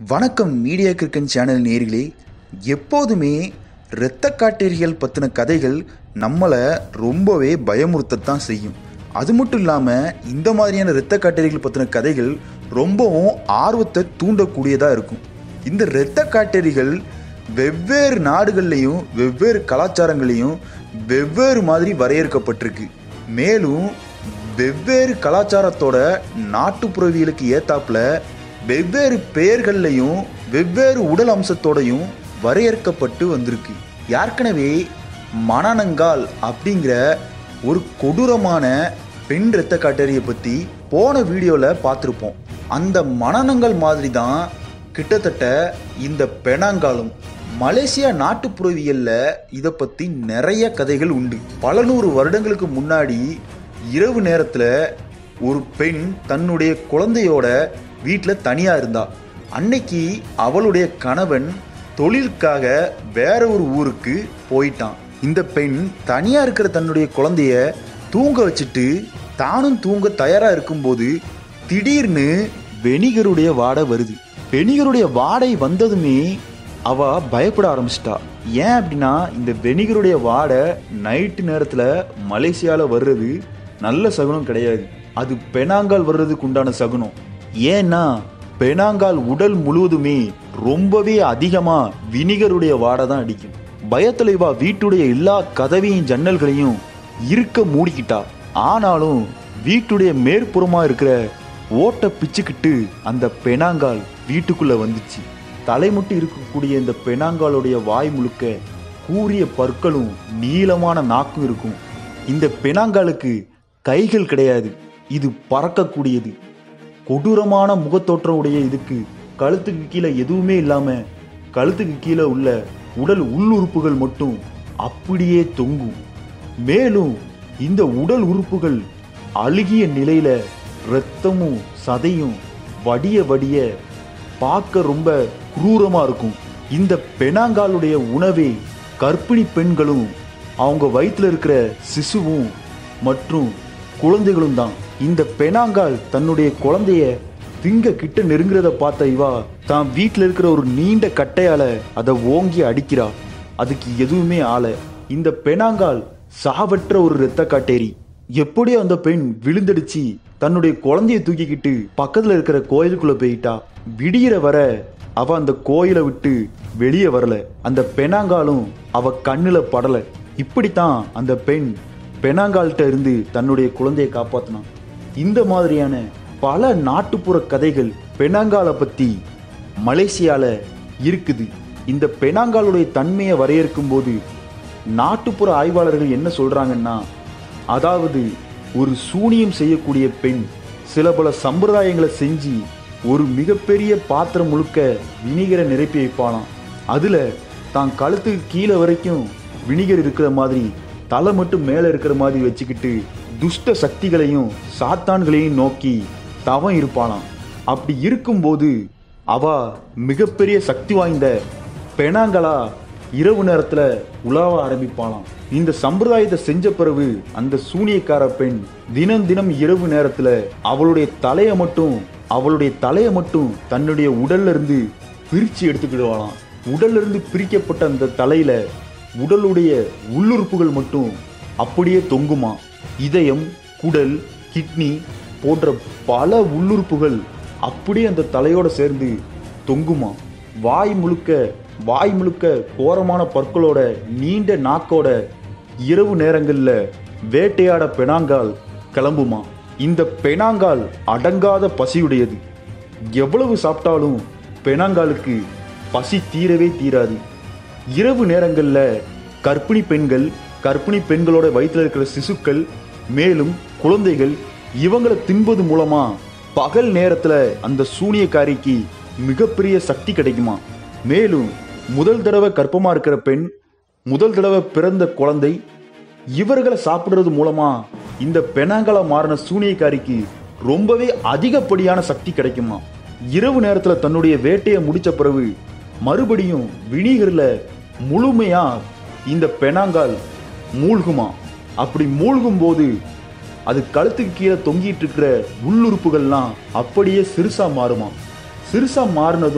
வணக்கம் media கிரிக்கன் channel நேர்களே எப்போதுமே இரத்த காட்டேரிகள் பற்றின கதைகள் நம்மளை ரொம்பவே பயமுறுத்தத்தான் செய்யும் அது மட்டும் இல்லாமல் இந்த மாதிரியான இரத்த காட்டேரிகள் பற்றின கதைகள் ரொம்பவும் ஆர்வத்தை தூண்டக்கூடியதாக இருக்கும் இந்த இரத்த காட்டேரிகள் வெவ்வேறு நாடுகள்லையும் வெவ்வேறு கலாச்சாரங்களையும் வெவ்வேறு மாதிரி வரையறுக்கப்பட்டிருக்கு மேலும் வெவ்வேறு கலாச்சாரத்தோட நாட்டுப்புறவியலுக்கு ஏத்தாப்புல வெவ்வேறு பெயர்கள்லையும் வெவ்வேறு உடல் அம்சத்தோடையும் வரையறுக்கப்பட்டு வந்திருக்கு ஏற்கனவே மணனங்கால் அப்படிங்கிற ஒரு கொடூரமான பெண் இரத்த காட்டேரியை பற்றி போன வீடியோவில் பார்த்துருப்போம் அந்த மணனங்கள் மாதிரி தான் கிட்டத்தட்ட இந்த பெனாங்காலும் மலேசியா நாட்டுப்புறவியலில் இதை பற்றி நிறைய கதைகள் உண்டு பல நூறு வருடங்களுக்கு முன்னாடி இரவு நேரத்தில் ஒரு பெண் தன்னுடைய குழந்தையோட வீட்டில் தனியாக இருந்தா அன்னைக்கு அவளுடைய கணவன் தொழிலுக்காக வேற ஒரு ஊருக்கு போயிட்டான் இந்த பெண் தனியாக இருக்கிற தன்னுடைய குழந்தைய தூங்க வச்சுட்டு தானும் தூங்க தயாராக இருக்கும்போது திடீர்னு வெனிகருடைய வாடை வருது வெனிகருடைய வாடை வந்ததுமே அவ பயப்பட ஆரம்பிச்சிட்டா ஏன் அப்படின்னா இந்த வெனிகருடைய வாடை நைட்டு நேரத்தில் மலேசியாவில் வர்றது நல்ல சகுனம் கிடையாது அது பெனாங்கால் வர்றதுக்கு உண்டான சகுனம் ஏன்னா பெனாங்கால் உடல் முழுவதுமே ரொம்பவே அதிகமா வினிகருடைய வாடை தான் அடிக்கும் பயத்துல இவா வீட்டுடைய எல்லா கதவையும் ஜன்னல்களையும் இருக்க மூடிக்கிட்டா ஆனாலும் வீட்டுடைய மேற்புறமா இருக்கிற ஓட்டை பிச்சுக்கிட்டு அந்த பெனாங்கால் வீட்டுக்குள்ள வந்துச்சு தலைமுட்டி இருக்கக்கூடிய இந்த பெனாங்காலுடைய வாய் முழுக்க கூரிய பற்களும் நீளமான நாக்கும் இருக்கும் இந்த பெனாங்காலுக்கு கைகள் கிடையாது இது பறக்கக்கூடியது கொடூரமான முகத்தோற்றம் உடைய இதுக்கு கழுத்துக்கு கீழே எதுவுமே இல்லாம கழுத்துக்கு கீழே உள்ள உடல் உள்ளுறுப்புகள் மட்டும் அப்படியே தொங்கும் மேலும் இந்த உடல் உறுப்புகள் அழுகிய நிலையில இரத்தமும் சதையும் வடிய வடிய பார்க்க ரொம்ப குரூரமா இருக்கும் இந்த பெனாங்காலுடைய உணவே கர்ப்பிணி பெண்களும் அவங்க வயிற்றுல இருக்கிற சிசுவும் மற்றும் குழந்தைகளும் தான் இந்த பெனாங்கால் தன்னுடைய குழந்தைய திங்க கிட்ட நெருங்குறத பார்த்த இவா தான் வீட்டில் இருக்கிற ஒரு நீண்ட கட்டையால அதை ஓங்கி அடிக்கிறா அதுக்கு எதுவுமே ஆள இந்த பெனாங்கால் சாவற்ற ஒரு இரத்த காட்டேரி எப்படியோ அந்த பெண் விழுந்தடிச்சு தன்னுடைய குழந்தைய தூக்கிக்கிட்டு பக்கத்துல இருக்கிற கோயிலுக்குள்ள போயிட்டா விடியிற வர அவ அந்த கோயிலை விட்டு வெளியே வரல அந்த பெனாங்காலும் அவ கண்ணுல படல இப்படித்தான் அந்த பெண் பெனாங்கால்கிட்ட இருந்து தன்னுடைய குழந்தையை காப்பாத்தினான் இந்த மாதிரியான பல நாட்டுப்புற கதைகள் பெனாங்காலை பத்தி மலேசியால இருக்குது இந்த பெனாங்காலுடைய தன்மையை வரையறுக்கும் போது நாட்டுப்புற ஆய்வாளர்கள் என்ன சொல்றாங்கன்னா அதாவது ஒரு சூனியம் செய்யக்கூடிய பெண் சில பல சம்பிரதாயங்களை செஞ்சு ஒரு மிகப்பெரிய பாத்திரம் முழுக்க வினிகரை நிரப்பி வைப்பானாம் அதுல தான் கழுத்துக்கு கீழே வரைக்கும் வினிகர் இருக்கிற மாதிரி தலை மட்டும் மேலே இருக்கிற மாதிரி வச்சுக்கிட்டு துஷ்ட சக்திகளையும் சாத்தான்களையும் நோக்கி தவம் இருப்பானாம் அப்படி இருக்கும்போது அவ மிகப்பெரிய சக்தி வாய்ந்த பெனாங்களா இரவு நேரத்துல உலாவ ஆரம்பிப்பானாம் இந்த சம்பிரதாயத்தை செஞ்ச பிறகு அந்த சூனியக்கார பெண் தினம் தினம் இரவு நேரத்துல அவளுடைய தலைய மட்டும் அவளுடைய தலைய மட்டும் தன்னுடைய உடல்ல இருந்து பிரிச்சு எடுத்துக்கிடுவாளாம் உடல்ல இருந்து பிரிக்கப்பட்ட அந்த தலையில உடலுடைய உள்ளுறுப்புகள் மட்டும் அப்படியே தொங்குமா இதயம் குடல் கிட்னி போன்ற பல உள்ளுறுப்புகள் அப்படியே அந்த தலையோட சேர்ந்து தொங்குமா வாய் முழுக்க வாய் முழுக்க கோரமான பற்களோட நீண்ட நாக்கோட இரவு நேரங்கள்ல வேட்டையாட பெனாங்கால் கிளம்புமா இந்த பெனாங்கால் அடங்காத பசியுடையது எவ்வளவு சாப்பிட்டாலும் பெனாங்காலுக்கு பசி தீரவே தீராது இரவு நேரங்கள்ல கர்ப்பிணி பெண்கள் கர்ப்பிணி பெண்களோட வயிற்றுல இருக்கிற சிசுக்கள் மேலும் குழந்தைகள் இவங்களை தின்பது மூலமா பகல் நேரத்துல அந்த சூனியக்காரிக்கு மிகப்பெரிய சக்தி கிடைக்குமா மேலும் முதல் தடவை கர்ப்பமா இருக்கிற பெண் முதல் தடவை பிறந்த குழந்தை இவர்களை சாப்பிடுறது மூலமா இந்த பெனாங்கலா மாறின சூனியக்காரிக்கு ரொம்பவே அதிகப்படியான சக்தி கிடைக்குமா இரவு நேரத்துல தன்னுடைய வேட்டையை முடிச்ச பிறகு மறுபடியும் வினிகர்ல முழுமையா இந்த பெனாங்கால் மூழ்குமா அப்படி மூழ்கும் போது அது கழுத்துக்கு கீழே தொங்கிட்டு இருக்கிற உள்ளுறுப்புகள்லாம் அப்படியே சிறுசா மாறுமா சிறுசா மாறினதும்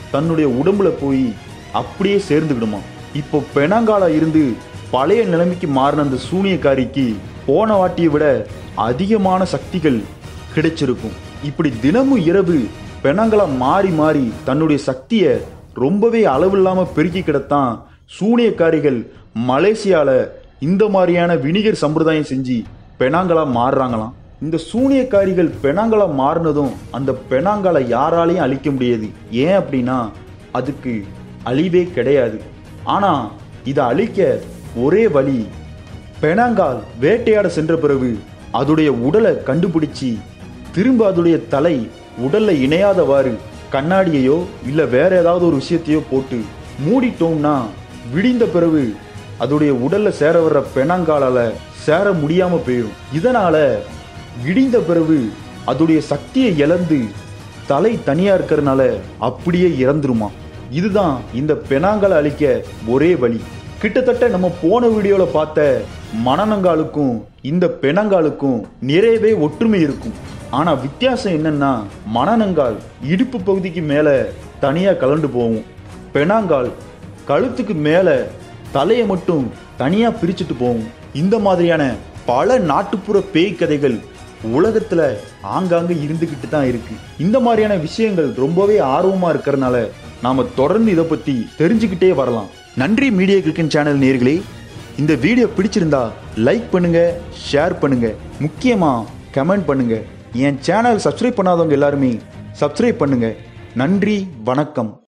தன்னுடைய உடம்புல போய் அப்படியே சேர்ந்துக்கிடுமா இப்போ பெனாங்கால இருந்து பழைய நிலைமைக்கு மாறின அந்த சூனியக்காரிக்கு போன வாட்டியை விட அதிகமான சக்திகள் கிடைச்சிருக்கும் இப்படி தினமும் இரவு பெணங்களா மாறி மாறி தன்னுடைய சக்தியை ரொம்பவே அளவில்லாம பெருக்கி கிடத்தான் சூனியக்காரிகள் மலேசியால இந்த மாதிரியான வினிகர் சம்பிரதாயம் செஞ்சு பெணாங்களா மாறுறாங்களாம் இந்த சூனியக்காரிகள் பெணாங்களா மாறினதும் அந்த பெணாங்காலை யாராலையும் அழிக்க முடியாது ஏன் அப்படின்னா அதுக்கு அழிவே கிடையாது ஆனா இதை அழிக்க ஒரே வழி பெனாங்கால் வேட்டையாட சென்ற பிறகு அதோடைய உடலை கண்டுபிடிச்சி திரும்ப அதோடைய தலை உடல்ல இணையாதவாறு கண்ணாடியையோ இல்ல வேற ஏதாவது ஒரு விஷயத்தையோ போட்டு மூடிட்டோம்னா விடிந்த பிறகு அதோடைய உடல்ல சேர வர்ற பெனாங்காலால சேர முடியாம போயிடும் இதனால விடிந்த பிறகு அதோடைய சக்தியை இழந்து தலை தனியா இருக்கிறதுனால அப்படியே இறந்துருமா இதுதான் இந்த பெனாங்கலை அழிக்க ஒரே வழி கிட்டத்தட்ட நம்ம போன வீடியோல பார்த்த மணனங்காலுக்கும் இந்த பெனங்காலுக்கும் நிறையவே ஒற்றுமை இருக்கும் ஆனா வித்தியாசம் என்னன்னா மணனங்கால் இடுப்பு பகுதிக்கு மேல தனியா கலண்டு போகும் பெனாங்கால் கழுத்துக்கு மேல தலையை மட்டும் தனியா பிரிச்சுட்டு போகும் இந்த மாதிரியான பல நாட்டுப்புற பேய் கதைகள் உலகத்துல ஆங்காங்க இருந்துகிட்டு தான் இருக்கு இந்த மாதிரியான விஷயங்கள் ரொம்பவே ஆர்வமா இருக்கிறதுனால நாம தொடர்ந்து இதை பத்தி தெரிஞ்சுக்கிட்டே வரலாம் நன்றி மீடியா கிரிக்கன் சேனல் நேர்களே இந்த வீடியோ பிடிச்சிருந்தா லைக் பண்ணுங்க ஷேர் பண்ணுங்க முக்கியமா கமெண்ட் பண்ணுங்க என் சேனல் சப்ஸ்கிரைப் பண்ணாதவங்க எல்லாருமே சப்ஸ்கிரைப் பண்ணுங்க நன்றி வணக்கம்